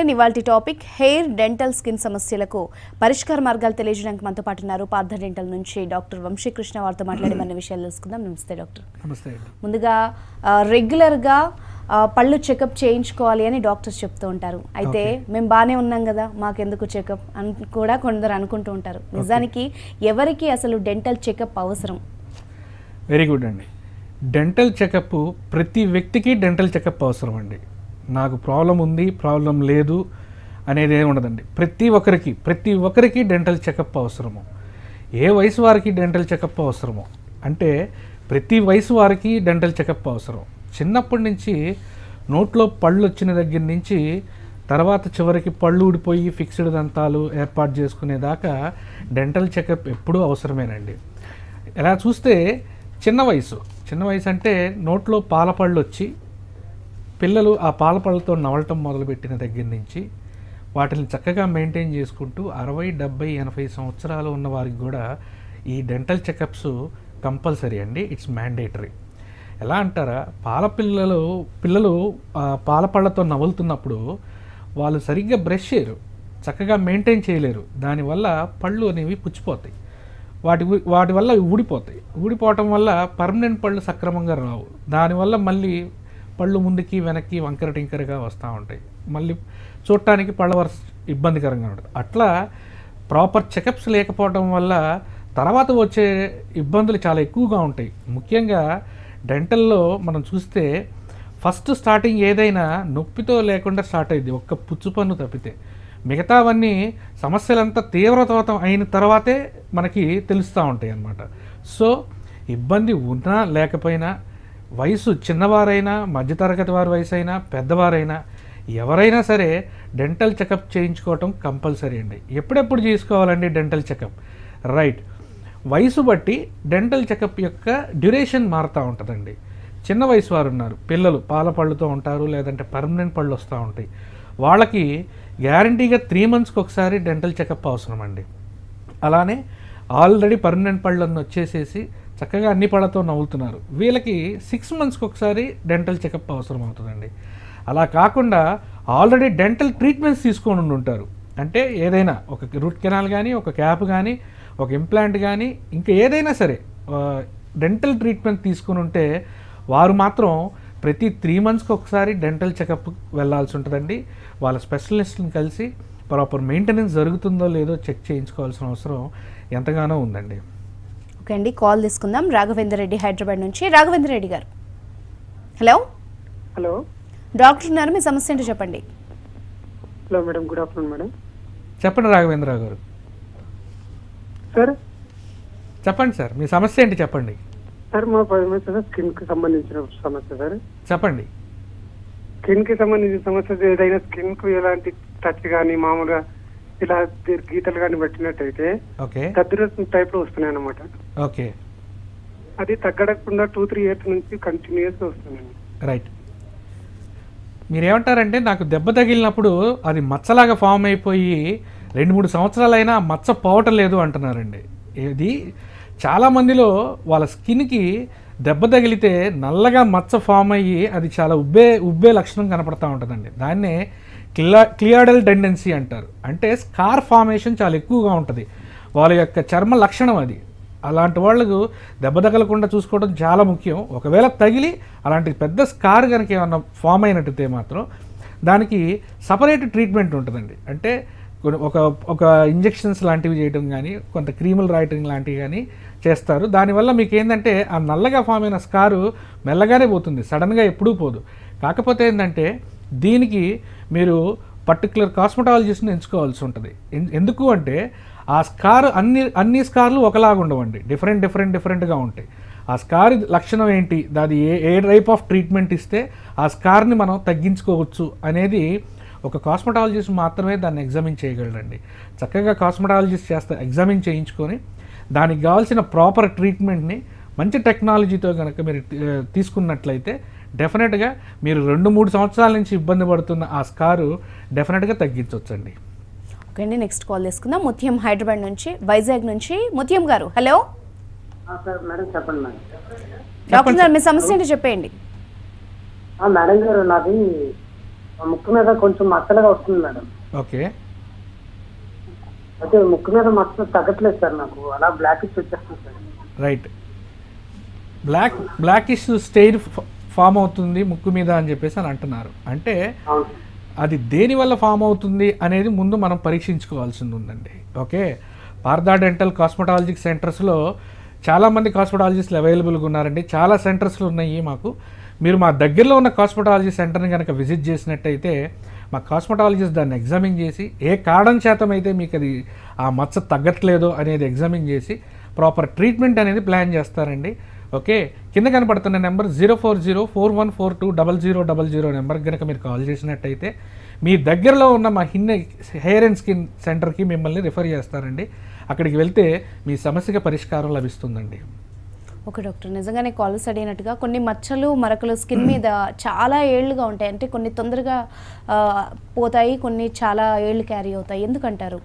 And ఇవాళ topic hair dental skin సమస్యలకు పరిష్కార మార్గాలు తెలియజేయడానికి మనతో పాటు ఉన్నారు పార్థ డెంటల్ నుంచి డాక్టర్ వంశీకృష్ణ వారితో మాట్లాడి మన విషయాలు తెలుసుకుందాం నమస్తే డాక్టర్ నమస్తే అండి ముందుగా ఆ, రెగ్యులర్గా ఆ, పళ్ళు చెకప్ చేయించుకోవాలి అని డాక్టర్స్ చెప్తూ ఉంటారు అయితే Okay. మేము బాగానే ఉన్నాం కదా మాకెందుకు చెకప్ అని కూడా కొందరు అనుకుంటూ ఉంటారు నిజానికి ఎవరికి అసలు డెంటల్ చెకప్ అవసరం వెరీ గుడ్ అండి డెంటల్ చెకప్ ప్రతి వ్యక్తికి డెంటల్ చెకప్ అవసరం అండి నాకు ప్రాబ్లం ఉంది ప్రాబ్లం లేదు అనేది ఏమి ఉండదండి ప్రతి ఒక్కరికి ప్రతి ఒక్కరికి డెంటల్ చెకప్ అవసరము ఏ వయసు వారికి డెంటల్ చెకప్ అవసరమో అంటే ప్రతి వయసు వారికి డెంటల్ చెకప్ అవసరం చిన్నప్పటి నుంచి నోట్లో పళ్ళు వచ్చిన దగ్గర నుంచి తర్వాత చివరికి పళ్ళు ఊడిపోయి ఫిక్స్డ్ దంతాలు ఏర్పాటు చేసుకునేదాకా డెంటల్ చెకప్ ఎప్పుడూ అవసరమేనండి ఎలా చూస్తే చిన్న వయసు చిన్న వయసు అంటే నోట్లో పాల పళ్ళు వచ్చి పిల్లలు ఆ పాల పళ్ళతో నవలటం మొదలుపెట్టిన దగ్గర నుంచి వాటిని చక్కగా మెయింటైన్ చేసుకుంటూ అరవై డెబ్బై ఎనభై సంవత్సరాలు ఉన్న వారికి కూడా ఈ డెంటల్ చెకప్స్ కంపల్సరీ అండి ఇట్స్ మ్యాండేటరీ ఎలా అంటారా పాల పిల్లలు పిల్లలు ఆ పాల పళ్ళతో నవ్వులుతున్నప్పుడు వాళ్ళు సరిగ్గా బ్రష్ చేయరు చక్కగా మెయింటైన్ చేయలేరు దానివల్ల పళ్ళు అనేవి పుచ్చిపోతాయి వాటి గు- వాటి వల్ల అవి ఊడిపోతాయి ఊడిపోవటం వల్ల పర్మనెంట్ పళ్ళు సక్రమంగా రావు దానివల్ల మళ్ళీ పళ్ళు ముందుకి వెనక్కి వంకర టింకరగా వస్తూ ఉంటాయి మళ్ళీ చూడటానికి పళ్ళ వరుస ఇబ్బందికరంగా ఉంటుంది అట్లా ప్రాపర్ చెకప్స్ లేకపోవడం వల్ల తర్వాత వచ్చే ఇబ్బందులు చాలా ఎక్కువగా ఉంటాయి ముఖ్యంగా డెంటల్లో మనం చూస్తే ఫస్ట్ స్టార్టింగ్ ఏదైనా నొప్పితో లేకుండా స్టార్ట్ అయింది ఒక్క పుచ్చు పన్ను తప్పితే మిగతావన్నీ సమస్యలంతా తీవ్రతరం అయిన తర్వాతే మనకి తెలుస్తూ ఉంటాయి అన్నమాట సో ఇబ్బంది ఉన్నా లేకపోయినా వయసు చిన్నవారైనా మధ్యతరగతి వారి వయసు అయినా పెద్దవారైనా ఎవరైనా సరే డెంటల్ చెకప్ చేయించుకోవటం కంపల్సరీ అండి ఎప్పుడెప్పుడు చేసుకోవాలండి డెంటల్ చెకప్ రైట్ వయసు బట్టి డెంటల్ చెకప్ యొక్క డ్యూరేషన్ మారుతూ ఉంటుందండి చిన్న వయసు వారు ఉన్నారు పిల్లలు పాల పళ్ళుతో ఉంటారు లేదంటే పర్మనెంట్ పళ్ళు వస్తూ ఉంటాయి వాళ్ళకి గ్యారంటీగా త్రీ మంత్స్కి ఒకసారి డెంటల్ చెకప్ అవసరం అండి అలానే ఆల్రెడీ పర్మనెంట్ పళ్ళన్నీ వచ్చేసేసి చక్కగా అన్ని పళ్ళతో నవ్వుతున్నారు వీళ్ళకి సిక్స్ మంత్స్కి ఒకసారి డెంటల్ చెకప్ అవసరం అవుతుందండి అలా కాకుండా ఆల్రెడీ డెంటల్ ట్రీట్మెంట్స్ తీసుకొని ఉండి ఉంటారు అంటే ఏదైనా ఒక రూట్ కెనాల్ కానీ ఒక క్యాప్ కానీ ఒక ఇంప్లాంట్ కానీ ఇంకా ఏదైనా సరే డెంటల్ ట్రీట్మెంట్ తీసుకుని ఉంటే వారు మాత్రం ప్రతి త్రీ మంత్స్కి ఒకసారి డెంటల్ చెకప్ వెళ్ళాల్సి ఉంటుందండి వాళ్ళ స్పెషలిస్ట్ని కలిసి ప్రాపర్ మెయింటెనెన్స్ జరుగుతుందో లేదో చెక్ చేయించుకోవాల్సిన అవసరం ఎంతగానో ఉందండి ఓకే అండి కాల్ తీసుకుందాం రాఘవేంద్ర రెడ్డి హైదరాబాద్ నుంచి రాఘవేంద్ర రెడ్డి గారు హలో హలో డాక్టర్ ఉన్నారు మీ సమస్య ఏంటో చెప్పండి hello madam good afternoon madam చెప్పండి రాఘవేంద్రరావు గారు సార్ చెప్పండి సార్ మీ సమస్య ఏంటి చెప్పండి సార్ మా సమస్య స్కిన్ కి సంబంధించిన సమస్య సార్ చెప్పండి స్కిన్ కి సంబంధించిన సమస్య ఏదైనా స్కిన్ కు ఎలాంటి టచ్ కానీ మామూలుగా ఇలా ది- గీతలు కానీ పెట్టినట్టయితే ఓకే దద్దురసం టైప్ లో వస్తున్నాయి అన్నమాట ఓకే అది తగ్గడకుండా టూ త్రీ ఇయర్స్ నుంచి కంటిన్యూస్ వస్తున్నాయి రైట్ మీరేమంటారంటే నాకు దెబ్బ తగిలినప్పుడు అది మచ్చలాగా ఫామ్ అయిపోయి రెండు మూడు సంవత్సరాలైనా ఆ మచ్చ పోవటం లేదు అంటున్నారండి ఇది చాలామందిలో వాళ్ళ స్కిన్కి దెబ్బ తగిలితే నల్లగా మచ్చ ఫామ్ అయ్యి అది చాలా ఉబ్బే ఉబ్బే లక్షణం కనపడతా ఉంటుందండి దాన్నే క్లియా క్లియాడల్ టెండెన్సీ అంటారు అంటే స్కార్ ఫార్మేషన్ చాలా ఎక్కువగా ఉంటుంది వాళ్ళ యొక్క చర్మ లక్షణం అది అలాంటి వాళ్ళకు దెబ్బ తగలకుండా చూసుకోవడం చాలా ముఖ్యం ఒకవేళ తగిలి అలాంటి పెద్ద స్కార్ కనుక ఏమన్నా ఫామ్ అయినట్టయితే మాత్రం దానికి సపరేట్ ట్రీట్మెంట్ ఉంటుందండి అంటే కొన్ని ఒక ఒక ఇంజెక్షన్స్ లాంటివి చేయడం కానీ కొంత క్రీములు రాయటం లాంటివి కానీ చేస్తారు దానివల్ల మీకు ఏంటంటే ఆ నల్లగా ఫామ్ అయిన స్కారు మెల్లగానే పోతుంది సడన్గా ఎప్పుడూ పోదు కాకపోతే ఏంటంటే దీనికి మీరు పర్టికులర్ కాస్మెటాలజిస్ట్ని ఎంచుకోవాల్సి ఉంటుంది ఎన్- ఎందుకు అంటే ఆ స్కార్ అన్ని అన్ని స్కార్లు ఒకలాగా ఉండవండి డిఫరెంట్ డిఫరెంట్ డిఫరెంట్గా ఉంటాయి ఆ స్కార్ లక్షణం ఏంటి దాది a a type of treatment ఇస్తే ఆ స్కార్ని మనం తగ్గించుకోవచ్చు అనేది ఒక కాస్మెటాలజిస్ట్ మాత్రమే దాన్ని ఎగ్జామిన్ చేయగలరండి చక్కగా కాస్మెటాలజిస్ట్ చేస్తే ఎగ్జామిన్ చేయించుకొని దానికి కావాల్సిన ప్రాపర్ ట్రీట్మెంట్ని మంచి టెక్నాలజీతో కనుక మీరు ఆ, తీసుకున్నట్లయితే డెఫినెట్గా మీరు రెండు మూడు సంవత్సరాల నుంచి ఇబ్బంది పడుతున్న ఆ స్కారు డెఫినెట్గా తగ్గించవచ్చండి ఓకే అండి నెక్స్ట్ కాల్ తీసుకుందాం ముత్యం హైదరాబాద్ నుంచి వైజాగ్ నుంచి ముత్యం గారు హలో సార్ మేడం చెప్పండి మేడం డాక్టర్ గారు మీ సమస్య ఏంటో చెప్పేయండి ఆ, మేడం గారు నాది ఆ ముక్కు మీద కొంచెం మచ్చలుగా వస్తుంది మేడం ఓకే అయితే ముక్కు మీద మచ్చలు తగ్గట్లేదు సార్ నాకు అలా బ్లాక్ ఇచ్చి వచ్చేస్తుంది sir right black blackish stain form అవుతుంది ముక్కు మీద అని చెప్పేసి అని అంటున్నారు అంటే అవును అది దేని వల్ల ఫామ్ అవుతుంది అనేది ముందు మనం పరీక్షించుకోవాల్సింది ఉందండి ఓకే పార్థా డెంటల్ కాస్మెటాలజిక్ సెంటర్స్లో చాలామంది కాస్మెటాలజిస్టులు అవైలబుల్గా ఉన్నారండి చాలా సెంటర్స్లు ఉన్నాయి మాకు మీరు మా దగ్గరలో ఉన్న కాస్మెటాలజీ సెంటర్ని కనుక విజిట్ చేసినట్టయితే మా కాస్మెటాలజిస్ట్ దాన్ని ఎగ్జామిన్ చేసి ఏ కారణం చేతం అయితే మీకు అది ఆ మచ్చ తగ్గట్లేదో అనేది ఎగ్జామిన్ చేసి ప్రాపర్ ట్రీట్మెంట్ అనేది ప్లాన్ చేస్తారండి ఓకే కింద కనపడుతున్న number zero four zero four one four two double zero double zero నెంబర్కి కనుక మీరు కాల్ చేసినట్టయితే మీ దగ్గరలో ఉన్న మా హిన్న హెయిర్ అండ్ స్కిన్ సెంటర్కి మిమ్మల్ని రిఫర్ చేస్తారండి అక్కడికి వెళ్తే మీ సమస్యకి పరిష్కారం లభిస్తుందండి ఓకే డాక్టర్ నిజంగానే కాలర్స్ అడిగినట్టుగా కొన్ని మచ్చలు మరకలు స్కిన్ మీద చాలా ఏళ్ళుగా ఉంటాయి అంటే కొన్ని తొందరగా ఆ, పోతాయి కొన్ని చాలా ఏళ్ళు క్యారీ అవుతాయి ఎందుకంటారు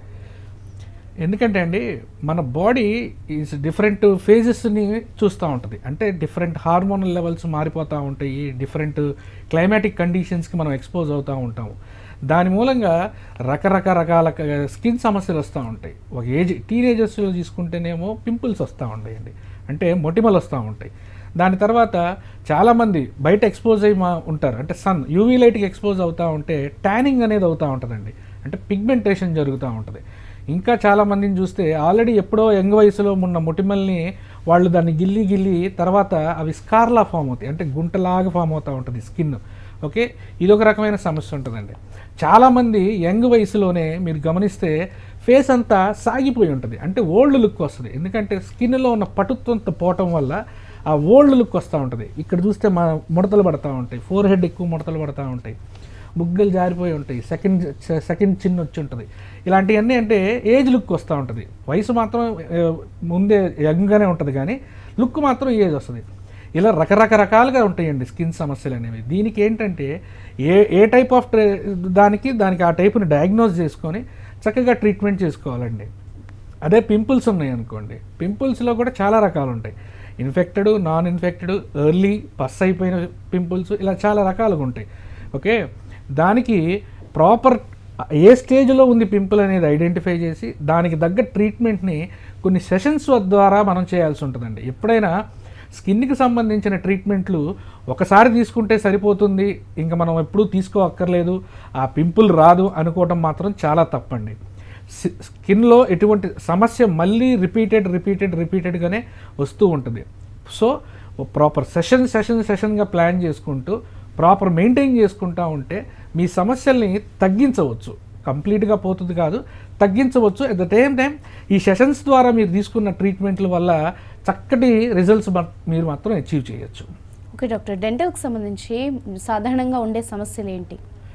ఎందుకంటే అండి మన బాడీ ఈజ్ డిఫరెంట్ ఫేజెస్ని చూస్తూ ఉంటుంది అంటే డిఫరెంట్ హార్మోనల్ లెవెల్స్ మారిపోతూ ఉంటాయి డిఫరెంట్ క్లైమాటిక్ కండిషన్స్కి మనం ఎక్స్పోజ్ అవుతూ ఉంటాము దాని మూలంగా రకరకరకాల స్కిన్ సమస్యలు వస్తూ ఉంటాయి ఒక ఏజ్ టీనేజర్స్లో తీసుకుంటేనేమో పింపుల్స్ వస్తూ ఉంటాయండి అంటే మొటిమలు వస్తూ ఉంటాయి దాని తర్వాత చాలామంది బయట ఎక్స్పోజ్ అయ్యి మా ఉంటారు అంటే సన్ యూవీ లైట్కి ఎక్స్పోజ్ అవుతూ ఉంటే ట్యానింగ్ అనేది అవుతూ ఉంటుందండి అంటే పిగ్మెంటేషన్ జరుగుతూ ఉంటుంది ఇంకా చాలామందిని చూస్తే ఆల్రెడీ ఎప్పుడో యంగ్ వయసులో ఉన్న మొటిమల్ని వాళ్ళు దాన్ని గిల్లి గిల్లి తర్వాత అవి స్కార్లా ఫామ్ అవుతాయి అంటే గుంటలాగా ఫామ్ అవుతూ ఉంటుంది స్కిన్ ఓకే ఇదొక రకమైన సమస్య ఉంటుందండి చాలామంది యంగ్ వయసులోనే మీరు గమనిస్తే ఫేస్ అంతా సాగిపోయి ఉంటుంది అంటే ఓల్డ్ లుక్ వస్తుంది ఎందుకంటే స్కిన్లో ఉన్న పటుత్వంతో పోవటం వల్ల ఆ ఓల్డ్ లుక్ వస్తూ ఉంటుంది ఇక్కడ చూస్తే మా ముడతలు పడతా ఉంటాయి ఫోర్ హెడ్ ఎక్కువ ముడతలు పడతా ఉంటాయి బుగ్గలు జారిపోయి ఉంటాయి సెకండ్ సెకండ్ చిన్న వచ్చి ఉంటుంది ఇలాంటివన్నీ అంటే ఏజ్ లుక్ వస్తూ ఉంటుంది వయసు మాత్రం ఆ, ముందే యంగ్గానే ఉంటుంది కానీ లుక్ మాత్రం ఏజ్ వస్తుంది ఇలా రకరకరకాలుగా ఉంటాయండి స్కిన్ సమస్యలు అనేవి దీనికి ఏంటంటే ఏ ఏ టైప్ ఆఫ్ దానికి దానికి ఆ టైపుని డయాగ్నోజ్ చేసుకొని చక్కగా ట్రీట్మెంట్ చేసుకోవాలండి అదే పింపుల్స్ ఉన్నాయి అనుకోండి పింపుల్స్లో కూడా చాలా రకాలు ఉంటాయి infected non infected early pus అయిపోయిన పింపుల్స్ ఇలా చాలా రకాలుగా ఉంటాయి ఓకే దానికి ప్రాపర్ ఏ స్టేజ్లో ఉంది పింపుల్ అనేది ఐడెంటిఫై చేసి దానికి తగ్గ ట్రీట్మెంట్ని కొన్ని సెషన్స్ ద్వారా మనం చేయాల్సి ఉంటుందండి ఎప్పుడైనా స్కిన్కి సంబంధించిన ట్రీట్మెంట్లు ఒకసారి తీసుకుంటే సరిపోతుంది ఇంకా మనం ఎప్పుడూ తీసుకోక్కర్లేదు ఆ పింపుల్ రాదు అనుకోవటం మాత్రం చాలా తప్పండి సి- స్కిన్లో ఎటువంటి సమస్య మళ్ళీ రిపీటెడ్ రిపీటెడ్ రిపీటెడ్గానే వస్తూ ఉంటుంది సో ప్రాపర్ సెషన్ సెషన్ సెషన్గా ప్లాన్ చేసుకుంటూ ప్రాపర్ మెయింటైన్ చేసుకుంటూ ఉంటే మీ సమస్యల్ని తగ్గించవచ్చు కంప్లీట్గా పోతుంది కాదు తగ్గించవచ్చు అట్ ద సేమ్ టైం ఈ సెషన్స్ ద్వారా మీరు తీసుకున్న ట్రీట్మెంట్ల వల్ల చక్కటి రిజల్ట్స్ మీరు మాత్రం అచీవ్ చేయొచ్చు ఓకే డాక్టర్ డెంటల్కి సంబంధించి సాధారణంగా ఉండే సమస్యలు ఏంటి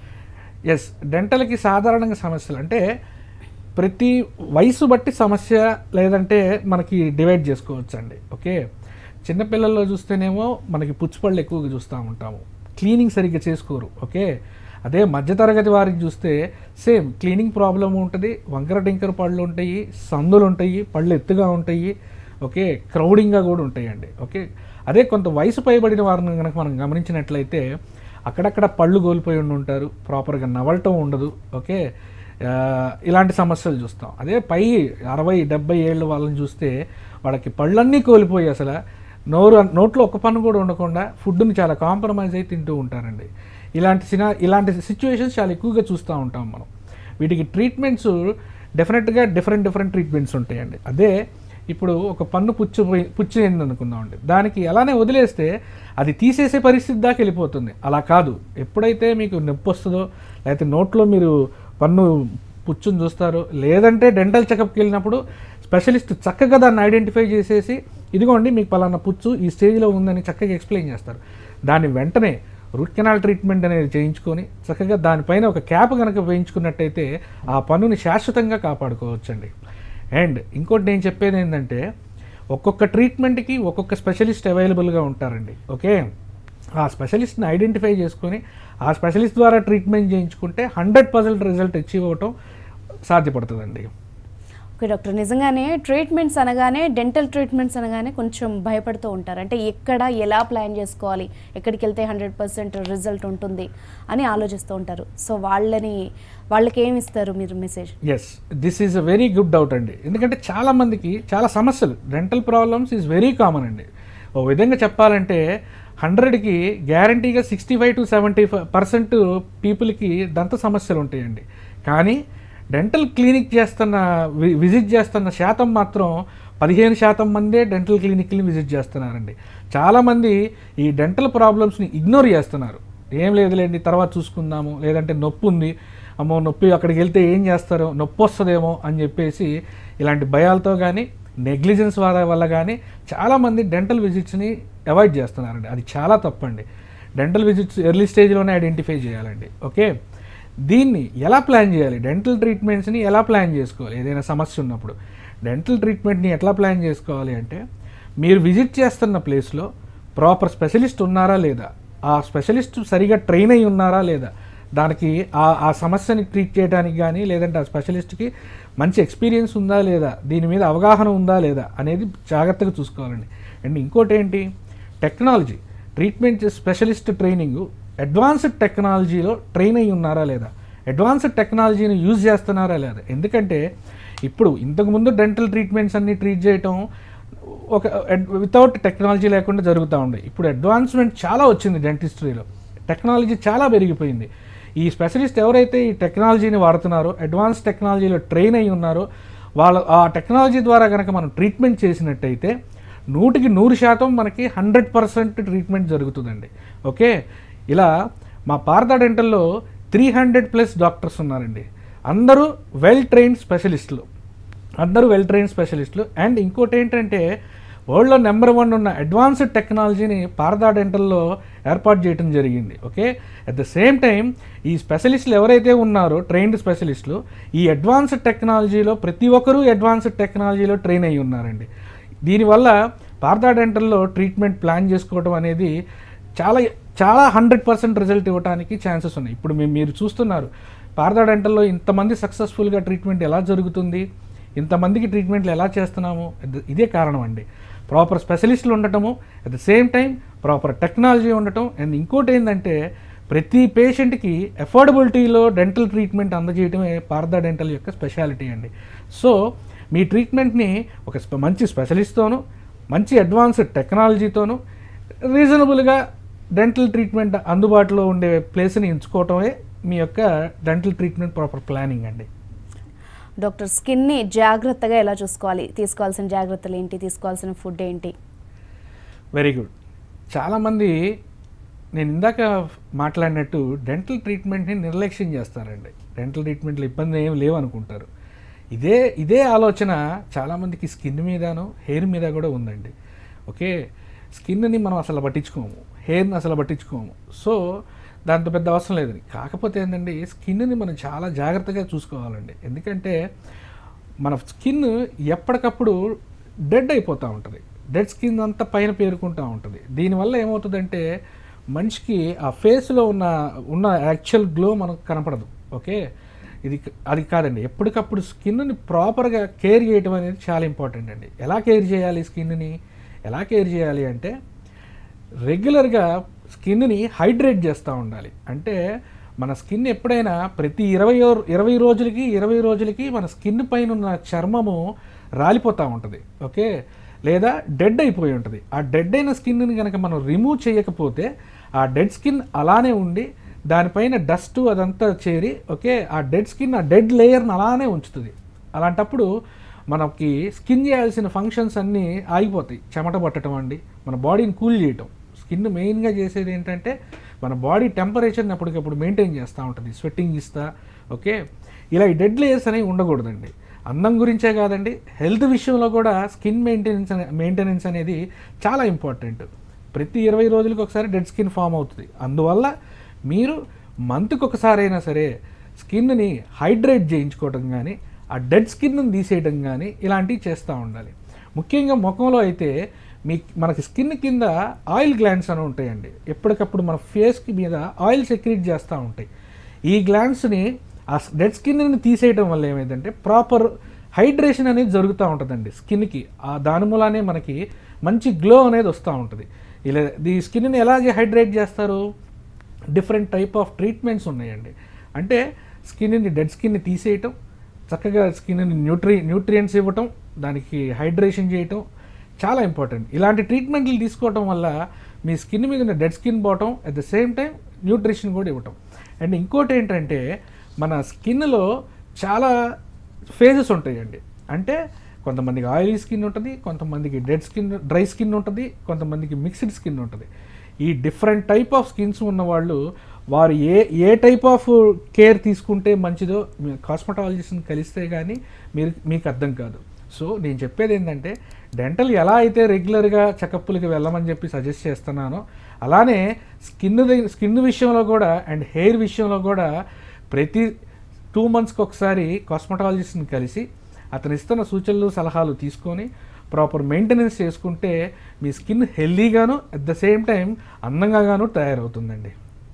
ఎస్ డెంటల్కి సాధారణంగా సమస్యలు అంటే ప్రతి వయసు బట్టి సమస్య లేదంటే మనకి డివైడ్ చేసుకోవచ్చు అండి ఓకే చిన్నపిల్లల్లో చూస్తేనేమో మనకి పుచ్చిపళ్ళు ఎక్కువగా చూస్తూ ఉంటాము క్లీనింగ్ సరిగ్గా చేసుకోరు ఓకే అదే మధ్యతరగతి వారికి చూస్తే సేమ్ క్లీనింగ్ ప్రాబ్లం ఉంటుంది వంకర టింకర పళ్ళు ఉంటాయి సందులు ఉంటాయి పళ్ళు ఎత్తుగా ఉంటాయి ఓకే క్రౌడింగ్గా కూడా ఉంటాయండి ఓకే అదే కొంత వయసు పైబడిన వారిని కనుక మనం గమనించినట్లయితే అక్కడక్కడ పళ్ళు కోల్పోయి ఉండి ఉంటారు ప్రాపర్గా నవలటం ఉండదు ఓకే ఆ, ఇలాంటి సమస్యలు చూస్తాం అదే పై అరవై డెబ్బై ఏళ్ళు వాళ్ళని చూస్తే వాళ్ళకి పళ్ళన్నీ కోల్పోయి అసలు నోరు నోట్లో ఒక పన్ను కూడా ఉండకుండా ఫుడ్ని చాలా కాంప్రమైజ్ అయి తింటూ ఉంటారండి ఇలాంటి సినా ఇలాంటి సిచ్యువేషన్స్ చాలా ఎక్కువగా చూస్తూ ఉంటాం మనం వీటికి ట్రీట్మెంట్స్ డెఫినెట్గా డిఫరెంట్ డిఫరెంట్ ట్రీట్మెంట్స్ ఉంటాయండి అదే ఇప్పుడు ఒక పన్ను పుచ్చు పుచ్చు అయింది అనుకుందామండి దానికి అలానే వదిలేస్తే అది తీసేసే పరిస్థితి దాకా వెళ్ళిపోతుంది అలా కాదు ఎప్పుడైతే మీకు నొప్పి వస్తుందో లేకపోతే నోట్లో మీరు పన్ను పుచ్చుని చూస్తారో లేదంటే డెంటల్ చెకప్కి వెళ్ళినప్పుడు స్పెషలిస్ట్ చక్కగా దాన్ని ఐడెంటిఫై చేసేసి ఇదిగోండి మీకు పలానా పుచ్చు ఈ స్టేజ్లో ఉందని చక్కగా ఎక్స్ప్లెయిన్ చేస్తారు దాని వెంటనే రూట్ కెనాల్ ట్రీట్మెంట్ అనేది చేయించుకొని చక్కగా దానిపైన ఒక క్యాప్ కనుక వేయించుకున్నట్టయితే ఆ పన్నుని శాశ్వతంగా కాపాడుకోవచ్చండి అండ్ ఇంకోటి నేను చెప్పేది ఏంటంటే ఒక్కొక్క ట్రీట్మెంట్కి ఒక్కొక్క స్పెషలిస్ట్ అవైలబుల్గా ఉంటారండి ఓకే ఆ స్పెషలిస్ట్ని ఐడెంటిఫై చేసుకొని ఆ స్పెషలిస్ట్ ద్వారా ట్రీట్మెంట్ చేయించుకుంటే హండ్రెడ్ పర్సెంట్ రిజల్ట్ అచీవ్ అవ్వటం సాధ్యపడుతుందండి ఓకే డాక్టర్ నిజంగానే ట్రీట్మెంట్స్ అనగానే డెంటల్ ట్రీట్మెంట్స్ అనగానే కొంచెం భయపడుతూ ఉంటారు అంటే ఎక్కడ ఎలా ప్లాన్ చేసుకోవాలి ఎక్కడికి వెళ్తే హండ్రెడ్ పర్సెంట్ రిజల్ట్ ఉంటుంది అని ఆలోచిస్తూ ఉంటారు సో వాళ్ళని వాళ్ళకి ఏమి ఇస్తారు మీరు message yes this is a very good doubt అండి ఎందుకంటే చాలా మందికి చాలా సమస్యలు dental problems is very common అండి ఓ విధంగా చెప్పాలంటే హండ్రెడ్కి గ్యారంటీగా sixty five to seventy five percent పీపుల్కి దంత సమస్యలు ఉంటాయండి కానీ డెంటల్ క్లినిక్ చేస్తున్న వి- విజిట్ చేస్తున్న శాతం మాత్రం పదిహేను శాతం మందే డెంటల్ క్లినిక్ని విజిట్ చేస్తున్నారండి చాలామంది ఈ డెంటల్ ప్రాబ్లమ్స్ని ఇగ్నోర్ చేస్తున్నారు ఏం లేదులేండి తర్వాత చూసుకుందాము లేదంటే నొప్పి ఉంది అమ్మో నొప్పి అక్కడికి వెళ్తే ఏం చేస్తారో నొప్పి వస్తుందేమో అని చెప్పేసి ఇలాంటి భయాలతో కానీ నెగ్లిజెన్స్ వల్ల వల్ల కానీ చాలామంది డెంటల్ విజిట్స్ని అవాయిడ్ చేస్తున్నారండి అది చాలా తప్పండి డెంటల్ విజిట్స్ ఎర్లీ స్టేజ్లోనే ఐడెంటిఫై చేయాలండి ఓకే దీన్ని ఎలా ప్లాన్ చేయాలి డెంటల్ ట్రీట్మెంట్స్ని ఎలా ప్లాన్ చేసుకోవాలి ఏదైనా సమస్య ఉన్నప్పుడు డెంటల్ ట్రీట్మెంట్ని ఎట్లా ప్లాన్ చేసుకోవాలి అంటే మీరు విజిట్ చేస్తున్న ప్లేస్లో ప్రాపర్ స్పెషలిస్ట్ ఉన్నారా లేదా ఆ స్పెషలిస్ట్ సరిగా ట్రైన్ అయి ఉన్నారా లేదా దానికి ఆ ఆ సమస్యని ట్రీట్ చేయడానికి కానీ లేదంటే ఆ స్పెషలిస్ట్కి మంచి ఎక్స్పీరియన్స్ ఉందా లేదా దీని మీద అవగాహన ఉందా లేదా అనేది జాగ్రత్తగా చూసుకోవాలండి అండ్ ఇంకోటి ఏంటి technology treatment specialist training advanced టెక్నాలజీలో ట్రైన్ అయి ఉన్నారా లేదా అడ్వాన్స్డ్ టెక్నాలజీని యూజ్ చేస్తున్నారా లేదా ఎందుకంటే ఇప్పుడు ఇంతకుముందు డెంటల్ ట్రీట్మెంట్స్ అన్ని ట్రీట్ చేయటం ఒక వితౌట్ టెక్నాలజీ లేకుండా జరుగుతూ ఉండే ఇప్పుడు అడ్వాన్స్మెంట్ చాలా వచ్చింది డెంటిస్ట్రీలో టెక్నాలజీ చాలా పెరిగిపోయింది ఈ స్పెషలిస్ట్ ఎవరైతే ఈ టెక్నాలజీని వాడుతున్నారో అడ్వాన్స్ టెక్నాలజీలో ట్రైన్ అయి ఉన్నారో వాళ్ళ ఆ టెక్నాలజీ ద్వారా కనుక మనం ట్రీట్మెంట్ చేసినట్టయితే నూటికి నూరు శాతం మనకి హండ్రెడ్ పర్సెంట్ ట్రీట్మెంట్ జరుగుతుందండి ఓకే ఇలా మా పార్థా డెంటల్లో త్రీ హండ్రెడ్ ప్లస్ డాక్టర్స్ ఉన్నారండి అందరూ వెల్ ట్రైన్డ్ స్పెషలిస్టులు అందరూ వెల్ ట్రైన్ స్పెషలిస్టులు అండ్ ఇంకోటి ఏంటంటే వరల్డ్లో నెంబర్ వన్ ఉన్న అడ్వాన్స్డ్ టెక్నాలజీని పారదా డెంటల్లో ఏర్పాటు చేయడం జరిగింది okay at the same time ఈ స్పెషలిస్టులు ఎవరైతే ఉన్నారో ట్రైన్డ్ స్పెషలిస్టులు ఈ అడ్వాన్స్డ్ టెక్నాలజీలో ప్రతి ఒక్కరూ అడ్వాన్స్డ్ టెక్నాలజీలో ట్రైన్ అయ్యి ఉన్నారండి దీనివల్ల పారదా డెంటల్లో ట్రీట్మెంట్ ప్లాన్ చేసుకోవడం అనేది చాలా చాలా హండ్రెడ్ పర్సెంట్ రిజల్ట్ ఇవ్వడానికి ఛాన్సెస్ ఉన్నాయి ఇప్పుడు మేము మీరు చూస్తున్నారు పారదా డెంటల్లో ఇంతమంది సక్సెస్ఫుల్గా ట్రీట్మెంట్ ఎలా జరుగుతుంది ఇంతమందికి ట్రీట్మెంట్లు ఎలా చేస్తున్నాము ఇది- ఇదే కారణం అండి ప్రాపర్ స్పెషలిస్టులు ఉండటము at the same time proper technology ఉండటం అండ్ ఇంకోటి ఏంటంటే ప్రతి పేషెంట్కి అఫోర్డబిలిటీలో డెంటల్ ట్రీట్మెంట్ అందజేయడమే పారదా డెంటల్ యొక్క స్పెషాలిటీ అండి సో మీ ట్రీట్మెంట్ని ఒక స్పె- మంచి స్పెషలిస్ట్తోనూ మంచి అడ్వాన్స్డ్ టెక్నాలజీతోనూ రీజనబుల్గా డెంటల్ ట్రీట్మెంట్ అందుబాటులో ఉండే ప్లేస్ని ఎంచుకోవటమే మీ యొక్క డెంటల్ ట్రీట్మెంట్ ప్రాపర్ ప్లానింగ్ అండి డాక్టర్ స్కిన్ని జాగ్రత్తగా ఎలా చూసుకోవాలి తీసుకోవాల్సిన జాగ్రత్తలు ఏంటి తీసుకోవాల్సిన ఫుడ్ ఏంటి వెరీ గుడ్ చాలామంది నేను ఇందాక మాట్లాడినట్టు డెంటల్ ట్రీట్మెంట్ని నిర్లక్ష్యం చేస్తారండి డెంటల్ ట్రీట్మెంట్లో ఇబ్బంది ఏం లేవు అనుకుంటారు ఇదే ఇదే ఆలోచన చాలామందికి స్కిన్ మీదను హెయిర్ మీద కూడా ఉందండి ఓకే స్కిన్ని మనం అసలు పట్టించుకోము హెయిర్ని అసలు పట్టించుకోము సో దాంతో పెద్ద అవసరం లేదండి కాకపోతే ఏంటంటే స్కిన్ని మనం చాలా జాగ్రత్తగా చూసుకోవాలండి ఎందుకంటే మన స్కిన్ ఎప్పటికప్పుడు డెడ్ అయిపోతూ ఉంటుంది డెడ్ స్కిన్ అంతా పైన పేరుకుంటూ ఉంటుంది దీనివల్ల ఏమవుతుందంటే మనిషికి ఆ ఫేస్లో ఉన్న ఉన్న యాక్చువల్ గ్లో మనకు కనపడదు ఓకే ఇది అది కాదండి ఎప్పటికప్పుడు స్కిన్ని ప్రాపర్గా కేర్ చేయడం అనేది చాలా ఇంపార్టెంట్ అండి ఎలా కేర్ చేయాలి స్కిన్ని ఎలా కేర్ చేయాలి అంటే రెగ్యులర్గా స్కిన్ని హైడ్రేట్ చేస్తూ ఉండాలి అంటే మన స్కిన్ ఎప్పుడైనా ప్రతి ఇరవై ఓ- ఇరవై రోజులకి ఇరవై రోజులకి మన స్కిన్ పైన ఉన్న చర్మము రాలిపోతూ ఉంటుంది ఓకే లేదా డెడ్ అయిపోయి ఉంటుంది ఆ డెడ్ అయిన స్కిన్ని కనుక మనం రిమూవ్ చేయకపోతే ఆ డెడ్ స్కిన్ అలానే ఉండి దానిపైన డస్ట్ అదంతా చేరి ఓకే ఆ డెడ్ స్కిన్ ఆ డెడ్ లేయర్ని అలానే ఉంచుతుంది అలాంటప్పుడు మనకి స్కిన్ చేయాల్సిన ఫంక్షన్స్ అన్నీ ఆగిపోతాయి చెమట పట్టడం అండి మన బాడీని కూల్ చేయటం స్కిన్ మెయిన్గా చేసేది ఏంటంటే మన బాడీ టెంపరేచర్ని ఎప్పటికప్పుడు మెయింటైన్ చేస్తూ ఉంటుంది స్వెట్టింగ్ ఇస్తా ఓకే ఇలా ఈ డెడ్ లేయర్స్ అనేవి ఉండకూడదండి అందం గురించే కాదండి హెల్త్ విషయంలో కూడా స్కిన్ మెయింటెనెన్స్ అనే మెయింటెనెన్స్ అనేది చాలా ఇంపార్టెంట్ ప్రతి ఇరవై రోజులకు ఒకసారి డెడ్ స్కిన్ ఫామ్ అవుతుంది అందువల్ల మీరు మంత్కి ఒకసారి అయినా సరే స్కిన్ని హైడ్రేట్ చేయించుకోవడం కానీ ఆ డెడ్ స్కిన్ను తీసేయడం కానీ ఇలాంటివి చేస్తూ ఉండాలి ముఖ్యంగా ముఖంలో అయితే మీ మనకి స్కిన్ కింద ఆయిల్ గ్లాండ్స్ అని ఉంటాయండి ఎప్పటికప్పుడు మన ఫేస్కి మీద ఆయిల్ సెక్రీట్ చేస్తూ ఉంటాయి ఈ గ్లాండ్స్ని ఆ డెడ్ స్కిన్ని తీసేయడం వల్ల ఏమైందంటే ప్రాపర్ హైడ్రేషన్ అనేది జరుగుతూ ఉంటుందండి స్కిన్కి ఆ దాని మూలానే మనకి మంచి గ్లో అనేది వస్తూ ఉంటుంది ఇలా ఈ స్కిన్ని ఎలాగే హైడ్రేట్ చేస్తారు డిఫరెంట్ టైప్ ఆఫ్ ట్రీట్మెంట్స్ ఉన్నాయండి అంటే స్కిన్ని డెడ్ స్కిన్ని తీసేయటం చక్కగా స్కిన్ని న్యూట్రి న్యూట్రియంట్స్ ఇవ్వటం దానికి హైడ్రేషన్ చేయటం చాలా ఇంపార్టెంట్ ఇలాంటి ట్రీట్మెంట్లు తీసుకోవటం వల్ల మీ స్కిన్ మీద ఉన్న డెడ్ స్కిన్ పోవటం at the same time nutrition కూడా ఇవ్వటం అండ్ ఇంకోటి ఏంటంటే మన స్కిన్లో చాలా ఫేజెస్ ఉంటాయండి అంటే కొంతమందికి ఆయిలీ స్కిన్ ఉంటుంది కొంతమందికి డెడ్ స్కిన్ డ్రై స్కిన్ ఉంటుంది కొంతమందికి మిక్స్డ్ స్కిన్ ఉంటుంది ఈ డిఫరెంట్ టైప్ ఆఫ్ స్కిన్స్ ఉన్న వాళ్ళు వారు a a type of care తీసుకుంటే మంచిదో కాస్మెటాలజిస్ట్ని కలిస్తే కానీ మీరు మీకు అర్థం కాదు సో నేను చెప్పేది ఏంటంటే డెంటల్ ఎలా అయితే రెగ్యులర్గా చెకప్లకి వెళ్ళమని చెప్పి సజెస్ట్ చేస్తున్నానో అలానే స్కిన్ స్కిన్ విషయంలో కూడా అండ్ హెయిర్ విషయంలో కూడా ప్రతి టూ మంత్స్కి ఒకసారి కాస్మెటాలజిస్ట్ని కలిసి అతను ఇస్తున్న సూచనలు సలహాలు తీసుకొని ప్రాపర్ మెయింటెనెన్స్ చేసుకుంటే మీ స్కిన్ హెల్దీగాను అట్ ద సేమ్ టైం అందంగాను తయారవుతుందండి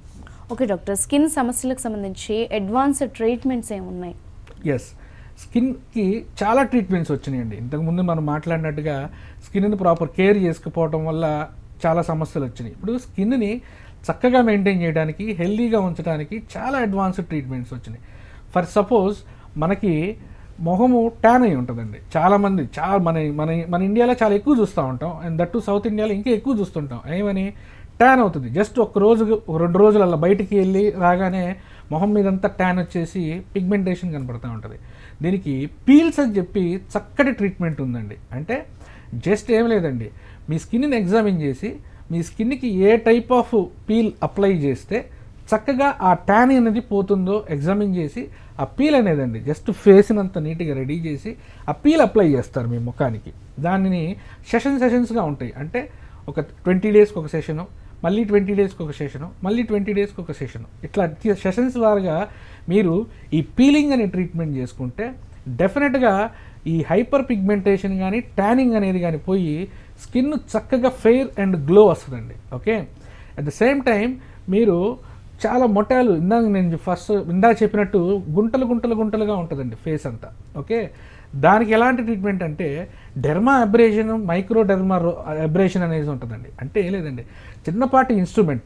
ఓకే డాక్టర్ స్కిన్ సమస్యలకు సంబంధించి అడ్వాన్స్డ్ ట్రీట్మెంట్స్ ఏమున్నాయి ఎస్ స్కిన్కి చాలా ట్రీట్మెంట్స్ వచ్చినాయండి ఇంతకుముందు మనం మాట్లాడినట్టుగా స్కిన్ని ప్రాపర్ కేర్ చేసుకుపోవడం వల్ల చాలా సమస్యలు వచ్చినాయి ఇప్పుడు స్కిన్ని చక్కగా మెయింటైన్ చేయడానికి హెల్దీగా ఉంచడానికి చాలా అడ్వాన్స్డ్ ట్రీట్మెంట్స్ వచ్చినాయి ఫర్ సపోజ్ మనకి మొహము ట్యాన్ అయి ఉంటుందండి చాలామంది చాలా మన మన మన ఇండియాలో చాలా ఎక్కువ చూస్తూ ఉంటాం అండ్ దట్టు సౌత్ ఇండియాలో ఇంకా ఎక్కువ చూస్తుంటాం ఏమని ట్యాన్ అవుతుంది జస్ట్ ఒక రోజు ఒక రెండు రోజులు అలా బయటికి వెళ్ళి రాగానే మొహం మీదంతా ట్యాన్ వచ్చేసి పిగ్మెంటేషన్ కనపడుతూ ఉంటుంది దీనికి పీల్స్ అని చెప్పి చక్కటి ట్రీట్మెంట్ ఉందండి అంటే జస్ట్ ఏం లేదండి మీ స్కిన్ని ఎగ్జామిన్ చేసి మీ స్కిన్కి a type of peel apply చేస్తే చక్కగా ఆ ట్యాన్ అనేది పోతుందో ఎగ్జామిన్ చేసి ఆ పీల్ అనేదండి జస్ట్ ఫేస్ని అంత నీట్గా రెడీ చేసి ఆ పీల్ అప్లై చేస్తారు మీ ముఖానికి దానిని సెషన్ సెషన్స్గా ఉంటాయి అంటే ఒక ట్వంటీ డేస్కి ఒక సెషను మళ్ళీ ట్వంటీ డేస్కి ఒక సెషను మళ్ళీ ట్వంటీ డేస్కి ఒక సెషను ఇట్లా సెషన్స్ వారుగా మీరు ఈ పీలింగ్ అనే ట్రీట్మెంట్ చేసుకుంటే డెఫినెట్గా ఈ హైపర్ పిగ్మెంటేషన్ కానీ ట్యానింగ్ అనేది కానీ పోయి స్కిన్ చక్కగా ఫెయిర్ అండ్ గ్లో వస్తుందండి okay at the same time మీరు చాలా మొటాలు ఇందాక నేను ఫస్ట్ ఇందాక చెప్పినట్టు గుంటలు గుంటలు గుంటలుగా ఉంటుందండి ఫేస్ అంతా ఓకే దానికి ఎలాంటి ట్రీట్మెంట్ అంటే dermabrasion micro dermabrasion అనేది ఉంటుందండి అంటే ఏం లేదండి చిన్నపాటి ఇన్స్ట్రుమెంట్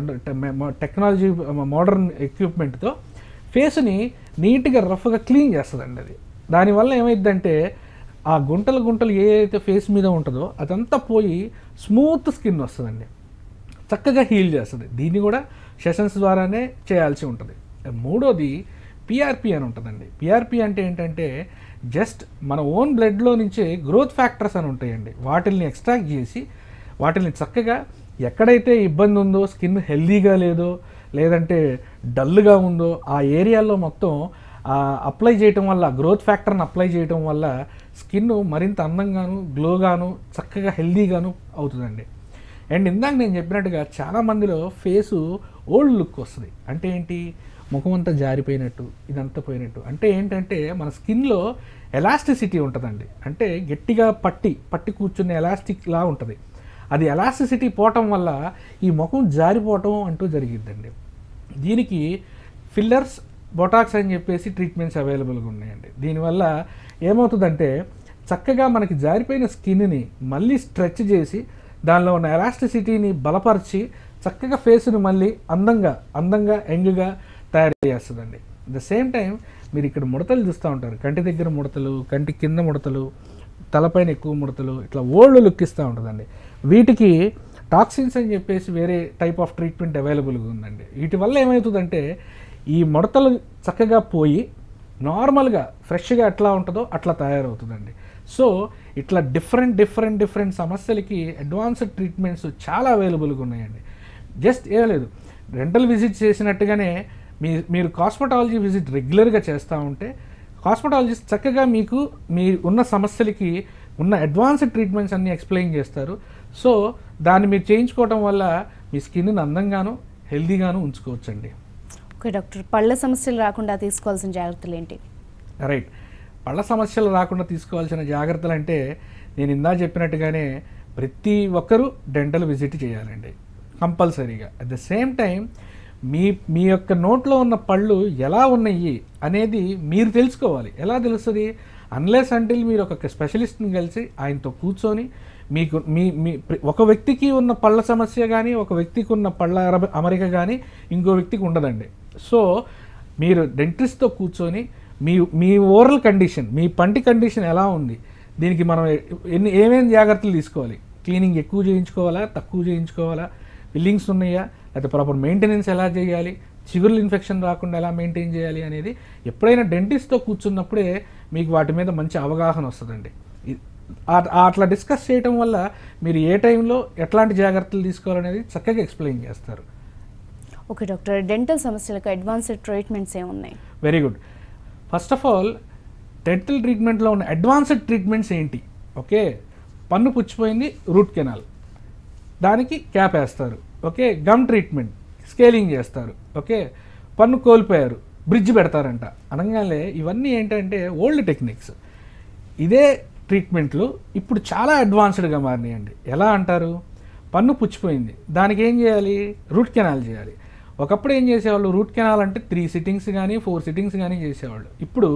టెక్నాలజీ మోడర్న్ ఎక్విప్మెంట్తో ఫేస్ని నీట్గా రఫ్గా క్లీన్ చేస్తుందండి అది దానివల్ల ఏమైందంటే ఆ గుంటలు గుంటలు ఏ అయితే ఫేస్ మీద ఉంటుందో అదంతా పోయి స్మూత్ స్కిన్ వస్తుందండి చక్కగా హీల్ చేస్తుంది దీన్ని కూడా సెషన్స్ ద్వారానే చేయాల్సి ఉంటుంది మూడోది పిఆర్పి అని ఉంటుందండి పిఆర్పి అంటే ఏంటంటే జస్ట్ మన ఓన్ బ్లడ్లో నుంచే గ్రోత్ ఫ్యాక్టర్స్ అని ఉంటాయండి వాటిల్ని ఎక్స్ట్రాక్ట్ చేసి వాటిని చక్కగా ఎక్కడైతే ఇబ్బంది ఉందో స్కిన్ హెల్దీగా లేదో లేదంటే డల్గా ఉందో ఆ ఏరియాలో మొత్తం అప్లై చేయటం వల్ల గ్రోత్ ఫ్యాక్టర్ని అప్లై చేయటం వల్ల స్కిన్ మరింత అందంగాను గ్లోగాను చక్కగా హెల్దీగాను అవుతుందండి అండ్ ఇందాక నేను చెప్పినట్టుగా చాలా మందిలో ఫేసు ఓల్డ్ లుక్ వస్తుంది అంటే ఏంటి ముఖం అంతా జారిపోయినట్టు ఇదంతా పోయినట్టు అంటే ఏంటంటే మన స్కిన్లో ఎలాస్టిసిటీ ఉంటుందండి అంటే గట్టిగా పట్టి పట్టి కూర్చున్న ఎలాస్టిక్ లా ఉంటుంది అది ఎలాస్టిసిటీ పోవటం వల్ల ఈ ముఖం జారిపోవటం అంటూ జరిగిద్దండి దీనికి ఫిల్లర్స్ బొటాక్స్ అని చెప్పేసి ట్రీట్మెంట్స్ అవైలబుల్గా ఉన్నాయండి దీనివల్ల ఏమవుతుందంటే చక్కగా మనకి జారిపోయిన స్కిన్ని మళ్ళీ స్ట్రెచ్ చేసి దానిలో ఉన్న ఎలాస్టిసిటీని బలపరిచి చక్కగా ఫేస్ని మళ్ళీ అందంగా అందంగా యంగ్గా తయారు చేస్తుందండి ద సేమ్ టైం మీరు ఇక్కడ ముడతలు చూస్తూ ఉంటారు కంటి దగ్గర ముడతలు కంటి కింద ముడతలు తలపైన ఎక్కువ ముడతలు ఇట్లా ఓల్డ్ లుక్ ఇస్తూ ఉంటుందండి వీటికి టాక్సిన్స్ అని చెప్పేసి వేరే టైప్ ఆఫ్ ట్రీట్మెంట్ అవైలబుల్గా ఉందండి వీటి వల్ల ఏమవుతుందంటే ఈ ముడతలు చక్కగా పోయి నార్మల్గా ఫ్రెష్గా ఎట్లా ఉంటుందో అట్లా తయారవుతుందండి సో ఇట్లా డిఫరెంట్ డిఫరెంట్ డిఫరెంట్ సమస్యలకి అడ్వాన్స్డ్ ట్రీట్మెంట్స్ చాలా అవైలబుల్గా ఉన్నాయండి జస్ట్ ఏం లేదు రెంటల్ విజిట్ చేసినట్టుగానే మీ మీరు కాస్మెటాలజీ విజిట్ రెగ్యులర్గా చేస్తూ ఉంటే కాస్మెటాలజిస్ట్ చక్కగా మీకు మీ ఉన్న సమస్యలకి ఉన్న అడ్వాన్స్డ్ ట్రీట్మెంట్స్ అన్నీ ఎక్స్ప్లెయిన్ చేస్తారు సో దాన్ని మీరు చేయించుకోవటం వల్ల మీ స్కిన్ని అందంగాను హెల్దీగాను ఉంచుకోవచ్చండి ఓకే డాక్టర్ పళ్ళ సమస్యలు రాకుండా తీసుకోవాల్సిన జాగ్రత్తలు ఏంటి రైట్ పళ్ళ సమస్యలు రాకుండా తీసుకోవాల్సిన జాగ్రత్తలు అంటే నేను ఇందా చెప్పినట్టుగానే ప్రతి ఒక్కరూ డెంటల్ విజిట్ చేయాలండి కంపల్సరీగా అట్ ద సేమ్ టైం మీ మీ యొక్క నోట్లో ఉన్న పళ్ళు ఎలా ఉన్నాయి అనేది మీరు తెలుసుకోవాలి ఎలా తెలుస్తుంది అన్లెస్ అంటిల్ మీరు ఒక స్పెషలిస్ట్ని కలిసి ఆయనతో కూర్చొని మీకు మీ మీ ప్ర- ఒక వ్యక్తికి ఉన్న పళ్ళ సమస్య కానీ ఒక వ్యక్తికి ఉన్న పళ్ళ అరబ- అమరిక కానీ ఇంకో వ్యక్తికి ఉండదండి సో మీరు డెంటిస్ట్తో కూర్చొని మీ మీ ఓరల్ కండిషన్ మీ పంటి కండిషన్ ఎలా ఉంది దీనికి మనం ఎన్ని ఏమేమి జాగ్రత్తలు తీసుకోవాలి క్లీనింగ్ ఎక్కువ చేయించుకోవాలా తక్కువ చేయించుకోవాలా ఫిల్లింగ్స్ ఉన్నాయా లేకపోతే ప్రాపర్ మెయింటెనెన్స్ ఎలా చేయాలి చిగురులు ఇన్ఫెక్షన్ రాకుండా ఎలా మెయింటైన్ చేయాలి అనేది ఎప్పుడైనా డెంటిస్ట్తో కూర్చున్నప్పుడే మీకు వాటి మీద మంచి అవగాహన వస్తుందండి ఇ- ఆ- ఆ అట్లా డిస్కస్ చేయటం వల్ల మీరు ఏ టైంలో ఎట్లాంటి జాగ్రత్తలు తీసుకోవాలనేది చక్కగా ఎక్స్ప్లెయిన్ చేస్తారు ఓకే డాక్టర్ డెంటల్ సమస్యలకు అడ్వాన్స్డ్ ట్రీట్మెంట్స్ ఏమున్నాయి very good first of all dental ట్రీట్మెంట్లో ఉన్న అడ్వాన్స్డ్ ట్రీట్మెంట్స్ ఏంటి ఓకే పన్ను పుచ్చిపోయింది రూట్ కెనాల్ దానికి క్యాప్ వేస్తారు ఓకే గమ్ ట్రీట్మెంట్ స్కేలింగ్ చేస్తారు ఓకే పన్ను కోల్పోయారు బ్రిడ్జ్ పెడతారంట అనగానే ఇవన్నీ ఏంటంటే ఓల్డ్ టెక్నిక్స్ ఇదే ట్రీట్మెంట్లు ఇప్పుడు చాలా అడ్వాన్స్డ్గా మారినాయండి ఎలా అంటారు పన్ను పుచ్చిపోయింది దానికి ఏం చేయాలి రూట్ కెనాల్ చేయాలి ఒకప్పుడు ఏం చేసేవాళ్ళు రూట్ కెనాల్ అంటే త్రీ సిట్టింగ్స్ కానీ ఫోర్ సిట్టింగ్స్ కానీ చేసేవాళ్ళు ఇప్పుడు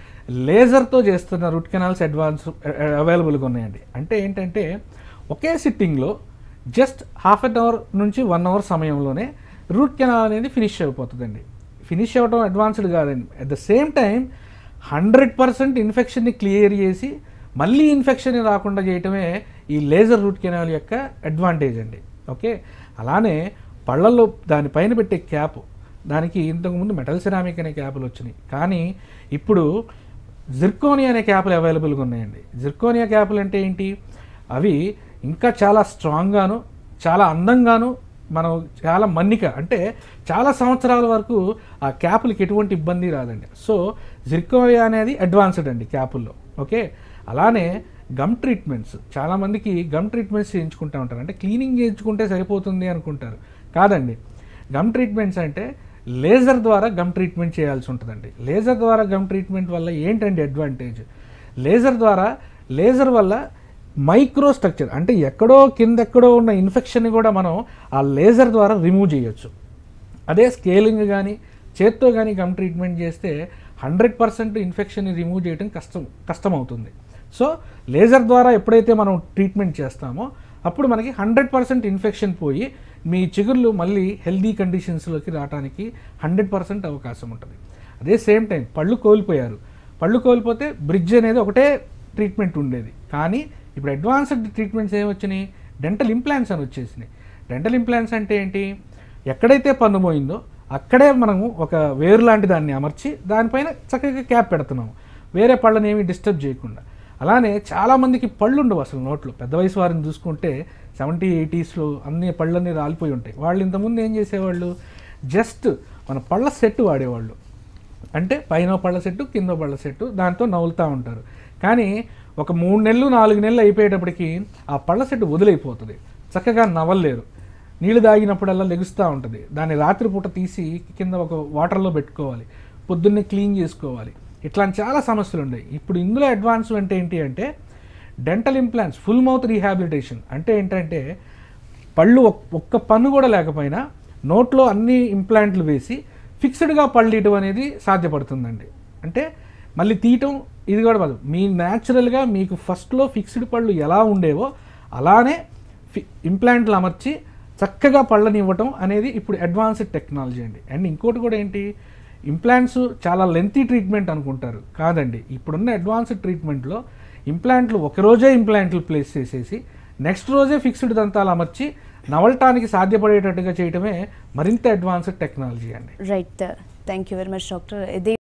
లేజర్తో చేస్తున్న రూట్ కెనాల్స్ అడ్వాన్స్ అవైలబుల్గా ఉన్నాయండి అంటే ఏంటంటే ఒకే సిట్టింగ్లో జస్ట్ హాఫ్ అన్ అవర్ నుంచి వన్ అవర్ సమయంలోనే రూట్ కెనాల్ అనేది ఫినిష్ అయిపోతుందండి ఫినిష్ అవ్వడం అడ్వాన్స్డ్ కాదండి at the same time hundred percent ఇన్ఫెక్షన్ని క్లియర్ చేసి మళ్ళీ ఇన్ఫెక్షన్ రాకుండా చేయటమే ఈ లేజర్ రూట్ కెనాల్ యొక్క అడ్వాంటేజ్ అండి ఓకే అలానే పళ్ళల్లో దానిపైన పెట్టే క్యాప్ దానికి ఇంతకుముందు మెటల్ సిరామిక్ అనే క్యాపులు వచ్చినాయి కానీ ఇప్పుడు జిర్కోనియా అనే క్యాపులు అవైలబుల్గా ఉన్నాయండి జిర్కోనియా క్యాపులు అంటే ఏంటి అవి ఇంకా చాలా స్ట్రాంగ్గాను చాలా అందంగాను మనం చాలా మన్నిక అంటే చాలా సంవత్సరాల వరకు ఆ క్యాపులకి ఎటువంటి ఇబ్బంది రాదండి సో జిర్కోనియా అనేది అడ్వాన్స్డ్ అండి క్యాపుల్లో ఓకే అలానే గమ్ ట్రీట్మెంట్స్ చాలామందికి గమ్ ట్రీట్మెంట్స్ చేయించుకుంటూ ఉంటారు అంటే క్లీనింగ్ చేయించుకుంటే సరిపోతుంది అనుకుంటారు కాదండి గమ్ ట్రీట్మెంట్స్ అంటే లేజర్ ద్వారా గమ్ ట్రీట్మెంట్ చేయాల్సి ఉంటుందండి లేజర్ ద్వారా గమ్ ట్రీట్మెంట్ వల్ల ఏంటండి అడ్వాంటేజ్ లేజర్ ద్వారా లేజర్ వల్ల మైక్రో స్ట్రక్చర్ అంటే ఎక్కడో కింద ఎక్కడో ఉన్న ఇన్ఫెక్షన్ని కూడా మనం ఆ లేజర్ ద్వారా రిమూవ్ చేయొచ్చు అదే స్కేలింగ్ కానీ చేత్తో కానీ గమ్ ట్రీట్మెంట్ చేస్తే హండ్రెడ్ పర్సెంట్ ఇన్ఫెక్షన్ని రిమూవ్ చేయడం కష్టం కష్టం అవుతుంది సో లేజర్ ద్వారా ఎప్పుడైతే మనం ట్రీట్మెంట్ చేస్తామో అప్పుడు మనకి హండ్రెడ్ పర్సెంట్ ఇన్ఫెక్షన్ పోయి మీ చిగుర్లు మళ్ళీ హెల్దీ కండిషన్స్లోకి రావడానికి హండ్రెడ్ పర్సెంట్ అవకాశం ఉంటుంది అదే సేమ్ టైం పళ్ళు కోల్పోయారు పళ్ళు కోల్పోతే బ్రిడ్జ్ అనేది ఒకటే ట్రీట్మెంట్ ఉండేది కానీ ఇప్పుడు అడ్వాన్స్డ్ ట్రీట్మెంట్స్ ఏమొచ్చినాయి డెంటల్ ఇంప్లాంట్స్ అని వచ్చేసినాయి డెంటల్ ఇంప్లాంట్స్ అంటే ఏంటి ఎక్కడైతే పన్ను పోయిందో అక్కడే మనము ఒక వేరు లాంటి దాన్ని అమర్చి దానిపైన చక్కగా క్యాప్ పెడుతున్నాము వేరే పళ్ళని ఏమి డిస్టర్బ్ చేయకుండా అలానే చాలామందికి పళ్ళు ఉండవు అసలు నోట్లో పెద్ద వయసు వారిని చూసుకుంటే సెవెంటీ ఎయిటీస్లో అన్ని పళ్ళన్నీ రాలిపోయి ఉంటాయి వాళ్ళు ఇంతకుముందు ఏం చేసేవాళ్ళు జస్ట్ మన పళ్ళ సెట్ వాడేవాళ్ళు అంటే పైన పళ్ళ సెట్టు కింద పళ్ళ సెట్టు దాంతో నవ్వులుతూ ఉంటారు కానీ ఒక మూడు నెలలు నాలుగు నెలలు అయిపోయేటప్పటికి ఆ పళ్ళ సెట్టు వదిలైపోతుంది చక్కగా నవ్వలేరు నీళ్ళు తాగినప్పుడల్లా లెగుస్తూ ఉంటుంది దాన్ని రాత్రిపూట తీసి కింద ఒక వాటర్లో పెట్టుకోవాలి పొద్దున్నే క్లీన్ చేసుకోవాలి ఇట్లాంటి చాలా సమస్యలు ఉన్నాయి ఇప్పుడు ఇందులో అడ్వాన్స్మెంట్ ఏంటి అంటే dental implants full mouth rehabilitation అంటే ఏంటంటే పళ్ళు ఒక్- ఒక్క పన్ను కూడా లేకపోయినా నోట్లో అన్ని ఇంప్లాంట్లు వేసి ఫిక్స్డ్గా పళ్ళు ఇవ్వడం అనేది సాధ్యపడుతుందండి అంటే మళ్ళీ తీయటం ఇది కూడా కాదు మీ న్యాచురల్గా మీకు ఫస్ట్లో ఫిక్స్డ్ పళ్ళు ఎలా ఉండేవో అలానే ఫి ఇంప్లాంట్లు అమర్చి చక్కగా పళ్ళని ఇవ్వటం అనేది ఇప్పుడు అడ్వాన్స్డ్ టెక్నాలజీ అండి అండ్ ఇంకోటి కూడా ఏంటి ఇంప్లాంట్స్ చాలా లెంతీ ట్రీట్మెంట్ అనుకుంటారు కాదండి ఇప్పుడున్న అడ్వాన్స్డ్ ట్రీట్మెంట్లో ఇంప్లాంట్లు ఒక రోజే ఇంప్లాంట్లు ప్లేస్ చేసేసి నెక్స్ట్ రోజే ఫిక్స్డ్ దంతాలు అమర్చి నవలటానికి సాధ్యపడేటట్టుగా చేయటమే మరింత అడ్వాన్స్డ్ టెక్నాలజీ అండి right thank you very much doctor ఇది